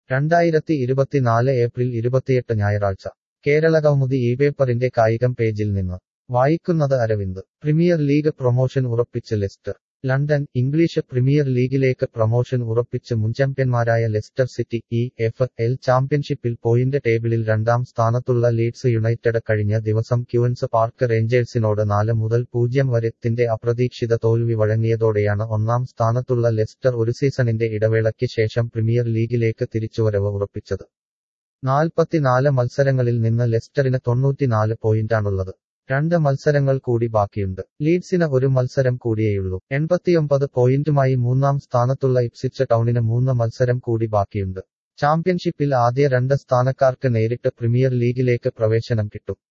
രണ്ടായിരത്തി ഇരുപത്തിനാല് ഏപ്രിൽ ഇരുപത്തിയെട്ട് ഞായറാഴ്ച കേരള കൗമുദി ഈ പേപ്പറിന്റെ കായികം പേജിൽ നിന്ന് വായിക്കുന്നത് അരവിന്ദ് പ്രീമിയർ ലീഗ് പ്രൊമോഷൻ ഉറപ്പിച്ച് ലെസ്റ്റർ ലണ്ടൻ ഇംഗ്ലീഷ് പ്രീമിയർ ലീഗിലേക്ക് പ്രൊമോഷൻ ഉറപ്പിച്ച് മുൻചാമ്പ്യന്മാരായ Leicester city E F L ചാമ്പ്യൻഷിപ്പിൽ പോയിന്റ് ടേബിളിൽ രണ്ടാം സ്ഥാനത്തുള്ള ലീഡ്സ് യുണൈറ്റഡ് കഴിഞ്ഞ ദിവസം ക്യൂൻസ് പാർക്ക് റേഞ്ചേഴ്സിനോട് നാല് മുതൽ പൂജ്യം വരെത്തിന്റെ അപ്രതീക്ഷിത തോൽവി വഴങ്ങിയതോടെയാണ് ഒന്നാം സ്ഥാനത്തുള്ള ലെസ്റ്റർ ഒരു സീസണിന്റെ ഇടവേളയ്ക്ക് ശേഷം പ്രീമിയർ ലീഗിലേക്ക് തിരിച്ചുവരവ് ഉറപ്പിച്ചത് നാൽപ്പത്തിനാല് മത്സരങ്ങളിൽ നിന്ന് ലെസ്റ്ററിന് തൊണ്ണൂറ്റിനാല് പോയിന്റാണുള്ളത് രണ്ട് മത്സരങ്ങൾ കൂടി ബാക്കിയുണ്ട് ലീഡ്സിന് ഒരു മത്സരം കൂടിയേയുള്ളൂ എൺപത്തിയൊമ്പത് പോയിന്റുമായി മൂന്നാം സ്ഥാനത്തുള്ള ഇപ്സിച്ച് ടൗണിന് മൂന്ന് മത്സരം കൂടി ബാക്കിയുണ്ട് ചാമ്പ്യൻഷിപ്പിൽ ആദ്യ രണ്ട് സ്ഥാനക്കാർക്ക് നേരിട്ട് പ്രീമിയർ ലീഗിലേക്ക് പ്രവേശനം കിട്ടും